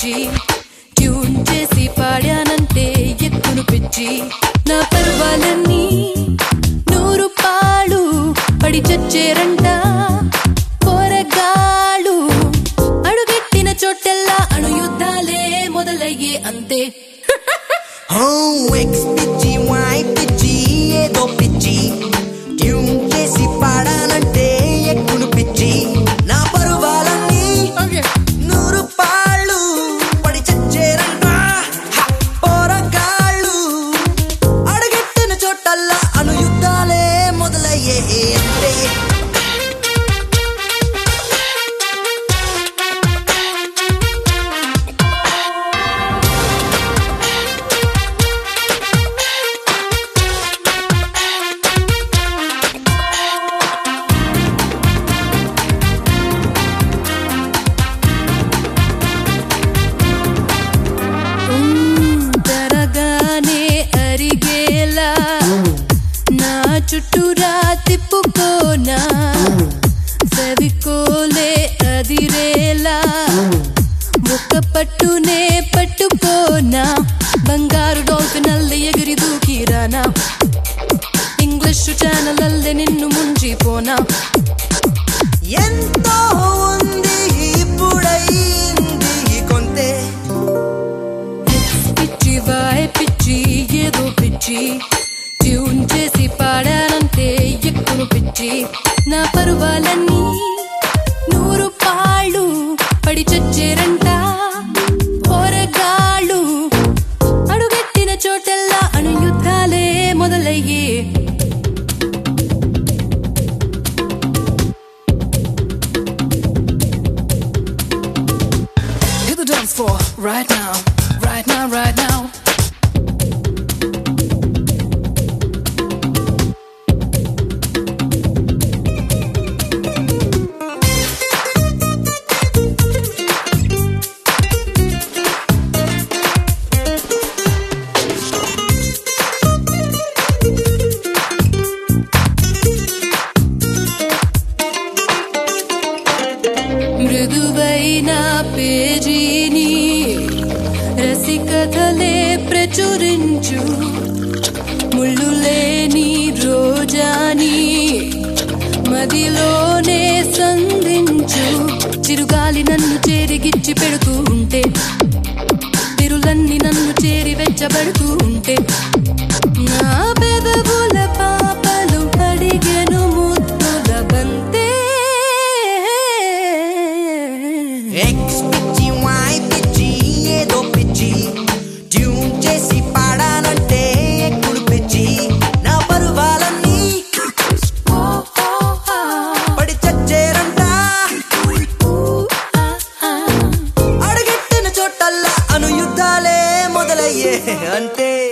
పిచ్చి ట్యూన్ చేసి పాడానంటే ఎక్కును పిచ్చి నా పర్వాలన్నీ నూరు పాలు పడి చచ్చేరంట పోరగాళ్ళు అడుగెట్టిన చోటెల్లా అణు యుద్ధాలే మొదలయ్యే అంతే ఎక్స్ పిచ్చి వై పిచ్చి ఏదో పిచ్చి ట్యూన్ చేసి పాడానంటే ఎక్కును పిచ్చి నా పరువాలన్నీ నూరు పాళ్ళు పడి చచ్చేరంట హ, పోరగాళ్ళు అడుగెట్టిన చోటల్లా అణు యుద్ధాలే మొదలయ్యే అంతే ఉమ్, తరగానే అరిగేలా నా చుట్టూరా తిప్పుకోనా సవికోలే అదిరేలా ఒక్క పట్టునే పట్టుకోనా బంగారు డాల్ఫిన్ అల్లి ఎగిరి దూకిరానా ఇంగ్లీష్ ఛానల్ అల్లె నిన్ను ముంచిపోనా ఎంతో ఉంది ఇప్పుడైంది కొంతే పిచ్చి వాయ్ పిచ్చి ఏదో పిచ్చి ట్యూన్ చేసి పాడానంటే ఎక్కువ పిచ్చి నా పరువాలన్నీ నూరు పాళ్ళు పడి చచ్చేరంట పోరగాళ్ళు అడుగెట్టిన చోటెల్లా అణు యుద్ధాలే మొదలయ్యే Hit the dance floor right now, right now, right now. మృదువైన పేజీని రసికథలే ప్రచురించు ముళ్ళు లేని రోజాని మదిలోనే సంధించు చిరుగాలి నన్ను చేరిగిచ్చి పెడుతూ ఉంటే తిరులన్నీ నన్ను చేరి వెచ్చబడుతూ ఉంటే నా పెదవుల పాపలు అడిగెను ముద్దుల బంతే ఎక్స్ పిచ్చి వై పిచ్చి ఏదో పిచ్చి ట్యూన్ చేసి పాడానంటే ఎక్కుడు పిచ్చి నా పరువాలన్నీ పడి చచ్చేరంట అడుగెట్టిన చోటల్లా అను యుద్ధాలే మొదలయ్యే అంతే